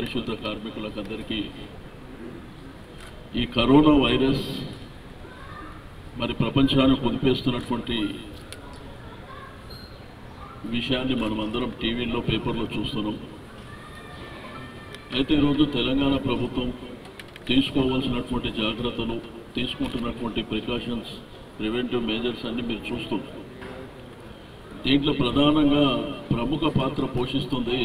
పారిశుద్ధ కార్మికులకు అందరికీ ఈ కరోనా వైరస్ మరి ప్రపంచాన్ని కుదిపేస్తున్నటువంటి విషయాన్ని మనం అందరం టీవీల్లో పేపర్లో చూస్తున్నాం అయితే ఈరోజు తెలంగాణ ప్రభుత్వం తీసుకోవాల్సినటువంటి జాగ్రత్తలు తీసుకుంటున్నటువంటి ప్రికాషన్స్ ప్రివెంటివ్ మెజర్స్ అన్ని మీరు చూస్తున్నారు దీంట్లో ప్రధానంగా ప్రముఖ పాత్ర పోషిస్తుంది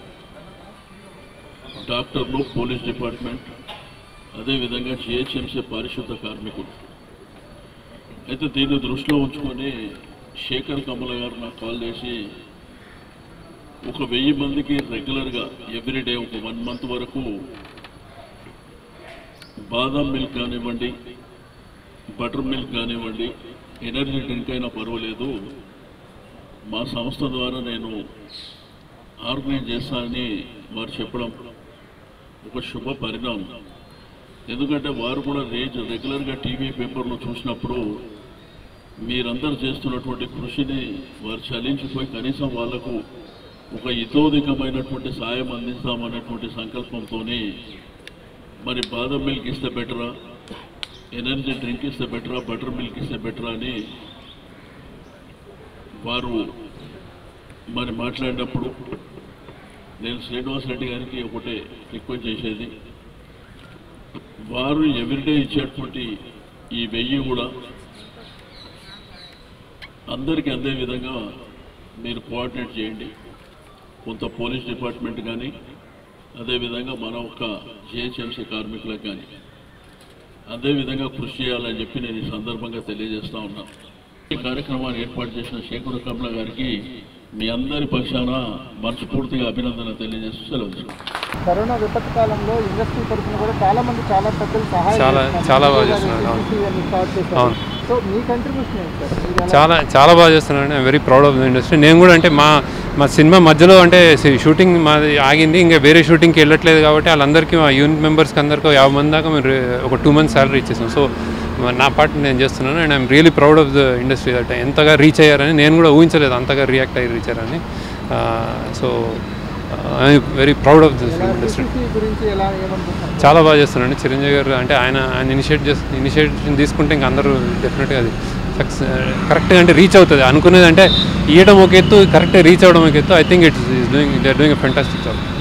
డాక్టర్లు పోలీస్ డిపార్ట్మెంట్ అదేవిధంగా జిహెచ్ఎంసీ పారిశుద్ధ కార్మికులు అయితే దీన్ని దృష్టిలో ఉంచుకొని శేఖర్ కమల గారు నాకు కాల్ చేసి ఒక వెయ్యి మందికి రెగ్యులర్గా ఎవ్రీడే ఒక వన్ మంత్ వరకు బాదం మిల్క్ కానివ్వండి బటర్ మిల్క్ కానివ్వండి ఎనర్జీ డ్రింక్ అయినా పర్వాలేదు మా సంస్థ ద్వారా నేను ఆర్గనైజ్ చేస్తానని వారు చెప్పడం ఒక శుభ పరిణామం ఎందుకంటే వారు కూడా రేజ్ రెగ్యులర్గా టీవీ పేపర్లో చూసినప్పుడు మీరందరూ చేస్తున్నటువంటి కృషిని వారు చలించిపోయి కనీసం వాళ్లకు ఒక ఇతోధికమైనటువంటి సాయం అందిస్తామనేటువంటి సంకల్పంతోనే మరి బాదం మిల్క్ ఇస్తే బెటరా ఎనర్జీ డ్రింక్ ఇస్తే బెటరా బటర్ మిల్క్ ఇస్తే బెటరా అని వారు మరి మాట్లాడినప్పుడు నేను శ్రీనివాస్ రెడ్డి గారికి ఒకటే రిక్వెస్ట్ చేసేది వారు ఎవ్రీడే ఇచ్చేటువంటి ఈ వెయ్యి కూడా అందరికీ అందే విధంగా మీరు కోఆర్డినేట్ చేయండి కొంత పోలీస్ డిపార్ట్మెంట్ కానీ అదేవిధంగా మన ఒక్క జిహెచ్ఎంసీ కార్మికులకు కానీ అదేవిధంగా కృషి చేయాలని చెప్పి నేను ఈ సందర్భంగా తెలియజేస్తా ఉన్నాను ఈ కార్యక్రమాన్ని ఏర్పాటు చేసిన శేఖర్ కమల గారికి మీ అందరి పక్షాన మనస్ఫూర్తిగా అభినందన తెలియజేస్తూ సెలవు తీసుకుంటాను. కరోనా విపత్తు కాలంలో ఇండస్ట్రీ తరఫున కూడా చాలా మంది చాలా పెద్దలు సహాయం చాలా- చేస్తున్నారు. చాలా బాగా మీరు చేస్తున్నారు, కానీ అవును. ఇండస్ట్రీ ఇవన్నీ స్టార్ట్ చేశారు. అవును. సో మీ కంట్రిబ్యూషన్ ఏంటి సార్ మీరు ఎలా- చాలా చాలా బాగా చేస్తున్నాను very proud of the industry నేను కూడా అంటే మా మా సినిమా మధ్యలో అంటే షూటింగ్ మాది ఆగింది ఇంకా వేరే షూటింగ్కి వెళ్ళట్లేదు కాబట్టి వాళ్ళందరికీ మా యూనిట్ మెంబర్స్కి అందరికీ ఒక యాభై మంది దాకా మేము రే- ఒక టూ మంత్స్ శాలరీ ఇచ్చేసాం సో నా పార్ట్ నేను చేస్తున్నాను and I'm really proud of the industry that ఎంతగా రీచ్ అయ్యారని నేను కూడా ఊహించలేదు అంతగా రియాక్ట్ అయ్యి రీచ్ అయ్యారని so I'm very proud of this ఎలా ఇండస్ట్రీ CCC గురించి ఎలా ఏమనుకుంటున్నారు చాలా బాగా చేస్తున్నాడు చిరంజీవి గారు అంటే ఆయన ఆయన ఇనిషియేట్ చేసి ఇనిషియేషన్ తీసుకుంటే ఇంకా అందరూ డెఫినెట్గా అది సక్సెస్ కరెక్ట్గా అంటే రీచ్ అవుతుంది అనుకునేది అంటే ఇవ్వడం ఒక ఎత్తు కరెక్ట్గా రీచ్ అవ్వడం ఒక ఎత్తు I think it's is doing they are doing a fantastic job